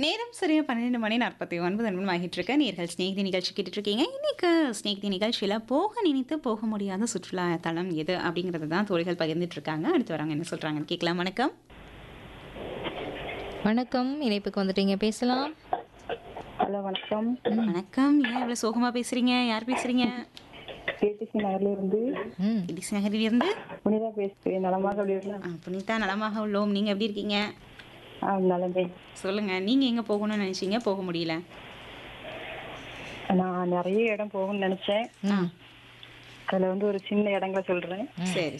நேரம் சரியா பன்னிரெண்டு மணி நாற்பத்தி ஒன்பது நிமிடம் ஆகிட்டு இருக்க நேர்கள் ஸ்நேகிதி நிகழ்ச்சி கேட்டுட்டு இருக்கீங்க இன்னைக்கு ஸ்நேகிதி நிகழ்ச்சியில் போக நினைத்து போக முடியாத சுற்றுலா தலம் எது அப்படிங்கிறது தான் தோழிகள் பகிர்ந்துட்டு இருக்காங்க அடுத்து வராங்க என்ன சொல்றாங்கன்னு கேட்கலாம் வணக்கம் வணக்கம் இணைப்புக்கு வந்துட்டீங்க பேசலாம் ஹலோ வணக்கம் வணக்கம் ஏன் இவ்வளோ சோகமா பேசுறீங்க யார் பேசுறீங்க கேடிசி நகர்ல இருந்து ம் கிடிஸ் நகரிலிருந்து புனிதா பேசுறேன் நலமாக அப்படி இருக்கலாம் ஆ, புனிதா நலமாக உள்ளோம் நீங்க எப்படி இருக்கீங்க ஆ நலமே சொல்லுங்க நீங்க எங்க போகணும்னு நினைச்சீங்க போக முடியல நான் நிறைய இடம் போகணும்னு நினைச்சேன் ம் அதுல வந்து ஒரு சின்ன இடங்களை சொல்றேன் சரி